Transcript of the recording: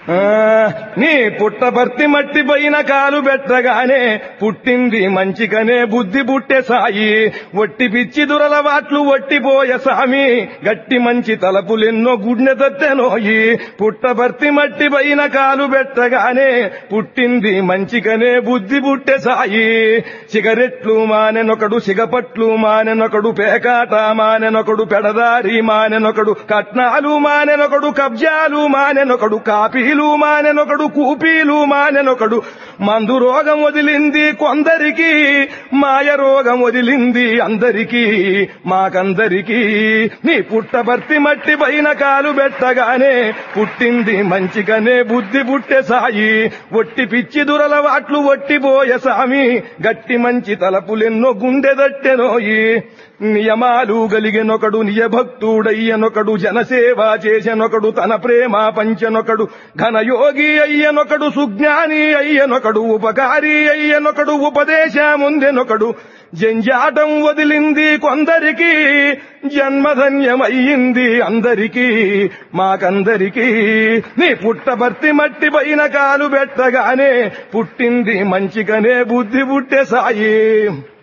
ఆ, నీ పుట్టబర్తి మట్టి పైన కాలు పెట్టగానే పుట్టింది మంచిగానే బుద్ధి పుట్టే సాయి ఒట్టి పిచ్చి దురలవాట్లు ఒట్టిపోయే సామి గట్టి మంచి తలపులెన్నో గుండె తత్తెనోయి పుట్టబర్తి మట్టి పైన కాలు పెట్టగానే పుట్టింది మంచిగానే బుద్ధి పుట్టే సాయి సిగరెట్లు మానెనొకడు సిగపట్లు మానెనొకడు పేకాట మానెనొకడు పెడదారి మానెనొకడు కట్నాలు మానెనొకడు కబ్జాలు మానెనొకడు కాపీలు మానెనొకడు కూపీలు మానెనొకడు మందు రోగం వదిలింది కొందరికి మాయ రోగం వదిలింది అందరికీ మాకందరికీ నీ పుట్టబర్తి మట్టి పైన కాలు పెట్టగానే పుట్టింది మంచిగానే బుద్ధి పుట్టే సాయి ఒట్టి పిచ్చి దురలవాట్లు ఒట్టిపోయే సామి గట్టి మంచి తలపులెన్నో గుండెదట్టెనోయి నియమాలు గలిగినొకడు నియభక్తుడయ్యనొకడు జనసేవ చేసెనొకడు తన ప్రేమ పంచనొకడు ఘనయోగి అయ్యనొకడు సుజ్ఞాని అయ్యనొకడు ఉపకారి అయ్యనొకడు ఉపదేశముందెనొకడు జంజాటం వదిలింది కొందరికి జన్మధన్యమయ్యింది అందరికీ మాకందరికీ నీ పుట్టబర్తి మట్టి పైన కాలు పెట్టగానే పుట్టింది మంచిగానే బుద్ధి పుట్టే సాయి